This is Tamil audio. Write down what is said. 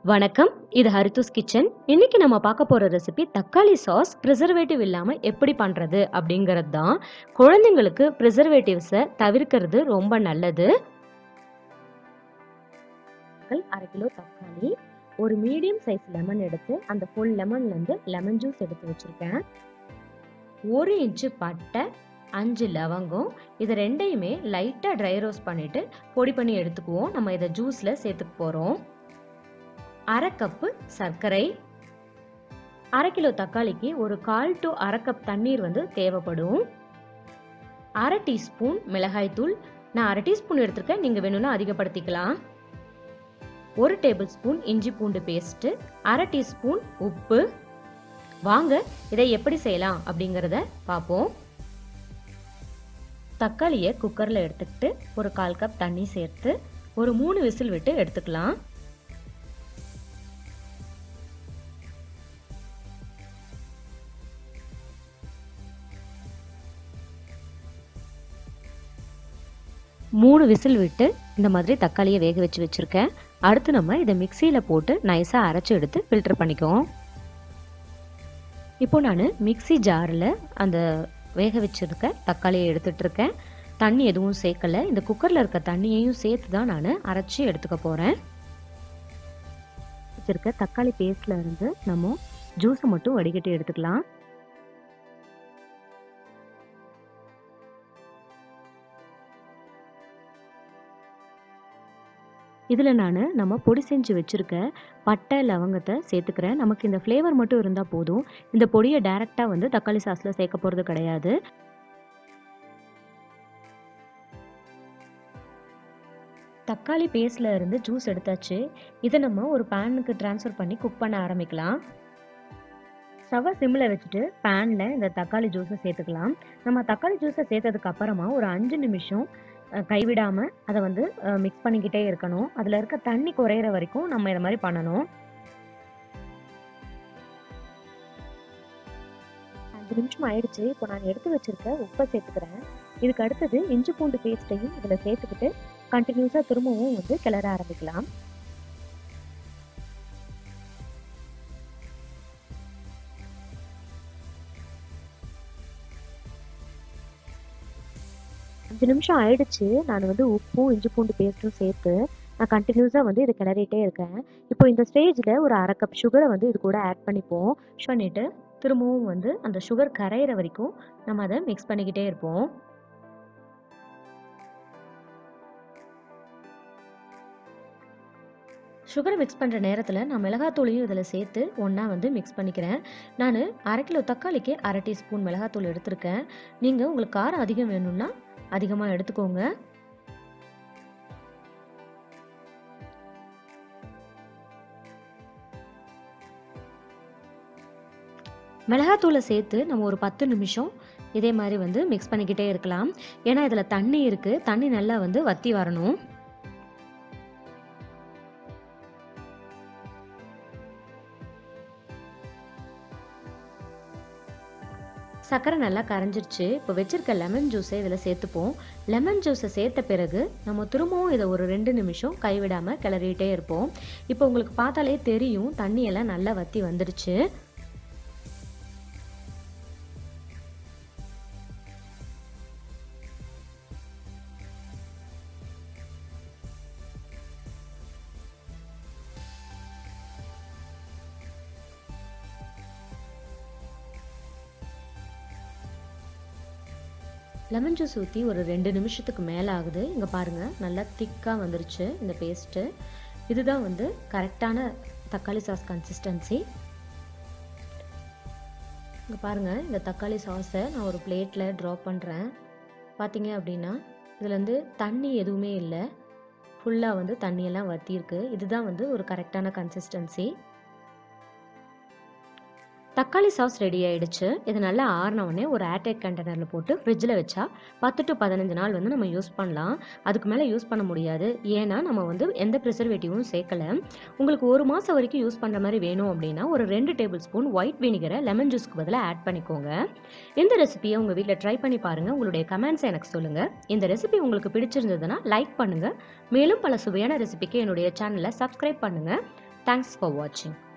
வணக்கம் இது ஹரித்துஸ் கிச்சன் இன்னைக்கு நம்ம பார்க்க போற ரெசிபி தக்காளி சாஸ் ப்ரிசர்வேட்டிவ் இல்லாம எப்படி பண்றது அப்படிங்கிறது தான் குழந்தைங்களுக்கு ப்ரிசர்வேட்டிவ்ஸை தவிர்க்கிறது ரொம்ப நல்லது அரை கிலோ தக்காளி ஒரு மீடியம் சைஸ் லெமன் எடுத்து அந்த ஃபுல் லெமன்ல இருந்து லெமன் ஜூஸ் எடுத்து வச்சிருக்கேன் ஒரு இன்ச்சு பட்டை அஞ்சு லவங்கம் இது ரெண்டையுமே லைட்டாக ட்ரை ரோஸ்ட் பண்ணிட்டு பொடி பண்ணி எடுத்துக்குவோம் நம்ம இதை ஜூஸில் சேர்த்துக்க போகிறோம் அரை கப்பு சர்க்கரை அரை கிலோ தக்காளிக்கு ஒரு கால் டு அரை கப் தண்ணீர் வந்து தேவைப்படும் அரை டீஸ்பூன் மிளகாய்த்தூள் நான் அரை டீஸ்பூன் எடுத்திருக்கேன் நீங்கள் வேணும்னா அதிகப்படுத்திக்கலாம் ஒரு டேபிள் ஸ்பூன் இஞ்சி பூண்டு பேஸ்ட்டு அரை டீஸ்பூன் உப்பு வாங்க இதை எப்படி செய்யலாம் அப்படிங்கிறத பார்ப்போம் தக்காளியை குக்கரில் எடுத்துக்கிட்டு ஒரு கால் கப் தண்ணி சேர்த்து ஒரு மூணு விசில் விட்டு எடுத்துக்கலாம் மூணு விசில் விட்டு இந்த மாதிரி தக்காளியை வேக வச்சு வச்சுருக்கேன் அடுத்து நம்ம இதை மிக்சியில் போட்டு நைஸாக அரைச்சி எடுத்து ஃபில்டர் பண்ணிக்குவோம் இப்போ நான் மிக்சி ஜாரில் அந்த வேக வச்சுருக்க தக்காளியை எடுத்துகிட்டு இருக்கேன் தண்ணி எதுவும் சேர்க்கலை இந்த குக்கரில் இருக்க தண்ணியையும் சேர்த்து தான் நான் அரைச்சி எடுத்துக்க போகிறேன் வச்சுருக்க தக்காளி பேஸ்டில் இருந்து நம்ம ஜூஸை மட்டும் வடிகட்டி எடுத்துக்கலாம் இதில் நான் நம்ம பொடி செஞ்சு வச்சுருக்க பட்டை லவங்கத்தை சேர்த்துக்கிறேன் நமக்கு இந்த ஃப்ளேவர் மட்டும் இருந்தால் போதும் இந்த பொடியை டைரெக்டாக வந்து தக்காளி சாஸில் சேர்க்க போகிறது கிடையாது தக்காளி பேஸ்டில் இருந்து ஜூஸ் எடுத்தாச்சு இதை நம்ம ஒரு பேனுக்கு ட்ரான்ஸ்ஃபர் பண்ணி குக் பண்ண ஆரம்பிக்கலாம் ஸ்டவ்வை சிம்மில் வச்சுட்டு பேனில் இந்த தக்காளி ஜூஸை சேர்த்துக்கலாம் நம்ம தக்காளி ஜூஸை சேர்த்ததுக்கு அப்புறமா ஒரு அஞ்சு நிமிஷம் கைவிடாமல் அதை வந்து மிக்ஸ் பண்ணிக்கிட்டே இருக்கணும் அதில் இருக்க தண்ணி குறையிற வரைக்கும் நம்ம இதை மாதிரி பண்ணணும் அஞ்சு நிமிஷம் ஆயிடுச்சு இப்போ நான் எடுத்து வச்சிருக்க உப்பை சேர்த்துக்கிறேன் இதுக்கு அடுத்தது இஞ்சி பூண்டு பேஸ்ட்டையும் இதில் சேர்த்துக்கிட்டு கண்டினியூஸாக திரும்பவும் வந்து கிளற ஆரம்பிக்கலாம் அஞ்சு நிமிஷம் ஆயிடுச்சு நான் வந்து உப்பும் இஞ்சி பூண்டு பேஸ்ட்டும் சேர்த்து நான் கண்டினியூஸாக வந்து இதை கிளறிட்டே இருக்கேன் இப்போ இந்த ஸ்டேஜில் ஒரு அரை கப் சுகரை வந்து இது கூட ஆட் பண்ணிப்போம் பண்ணிவிட்டு திரும்பவும் வந்து அந்த சுகர் கரையிற வரைக்கும் நம்ம அதை மிக்ஸ் பண்ணிக்கிட்டே இருப்போம் சுகரை மிக்ஸ் பண்ணுற நேரத்தில் நான் மிளகாத்தூளையும் இதில் சேர்த்து ஒன்றா வந்து மிக்ஸ் பண்ணிக்கிறேன் நான் அரை கிலோ தக்காளிக்கு அரை டீஸ்பூன் மிளகாத்தூள் எடுத்திருக்கேன் நீங்கள் உங்களுக்கு காரம் அதிகம் வேணும்னா அதிகமாக எடுத்துக்கோங்க மிளகாத்தூளை சேர்த்து நம்ம ஒரு பத்து நிமிஷம் இதே மாதிரி வந்து மிக்ஸ் பண்ணிக்கிட்டே இருக்கலாம் ஏன்னா இதில் தண்ணி இருக்குது தண்ணி நல்லா வந்து வத்தி வரணும் சர்க்கரை நல்லா கரைஞ்சிருச்சு இப்போ வச்சிருக்க லெமன் ஜூஸை இதில் சேர்த்துப்போம் லெமன் ஜூஸை சேர்த்த பிறகு நம்ம திரும்பவும் இதை ஒரு ரெண்டு நிமிஷம் கைவிடாமல் கிளறிட்டே இருப்போம் இப்போ உங்களுக்கு பார்த்தாலே தெரியும் தண்ணியெல்லாம் நல்லா வற்றி வந்துடுச்சு லெமன் ஜூஸ் ஊற்றி ஒரு ரெண்டு நிமிஷத்துக்கு மேலே ஆகுது இங்கே பாருங்கள் நல்லா திக்காக வந்துருச்சு இந்த பேஸ்ட்டு இதுதான் வந்து கரெக்டான தக்காளி சாஸ் கன்சிஸ்டன்சி இங்கே பாருங்கள் இந்த தக்காளி சாஸை நான் ஒரு பிளேட்டில் ட்ராப் பண்ணுறேன் பார்த்தீங்க அப்படின்னா இதில் வந்து தண்ணி எதுவுமே இல்லை ஃபுல்லாக வந்து தண்ணியெல்லாம் வற்றிருக்கு இதுதான் வந்து ஒரு கரெக்டான கன்சிஸ்டன்சி தக்காளி சாஸ் ரெடி ஆயிடுச்சு இது நல்லா ஆறினவுடனே ஒரு ஏர்டைட் கண்டெய்னரில் போட்டு ஃப்ரிட்ஜில் வச்சா பத்து டு பதினஞ்சு நாள் வந்து நம்ம யூஸ் பண்ணலாம் அதுக்கு மேலே யூஸ் பண்ண முடியாது ஏன்னா நம்ம வந்து எந்த ப்ரிசர்வேட்டிவும் சேர்க்கலை உங்களுக்கு ஒரு மாதம் வரைக்கும் யூஸ் பண்ணுற மாதிரி வேணும் அப்படின்னா ஒரு ரெண்டு டேபிள் ஸ்பூன் ஒயிட் வினிகரை லெமன் ஜூஸ்க்கு பதிலாக ஆட் பண்ணிக்கோங்க இந்த ரெசிபியை உங்கள் வீட்டில் ட்ரை பண்ணி பாருங்கள் உங்களுடைய கமெண்ட்ஸை எனக்கு சொல்லுங்கள் இந்த ரெசிபி உங்களுக்கு பிடிச்சிருந்ததுன்னா லைக் பண்ணுங்கள் மேலும் பல சுவையான ரெசிபிக்கு என்னுடைய சேனலை சப்ஸ்கிரைப் பண்ணுங்கள் தேங்க்ஸ் ஃபார் வாட்சிங்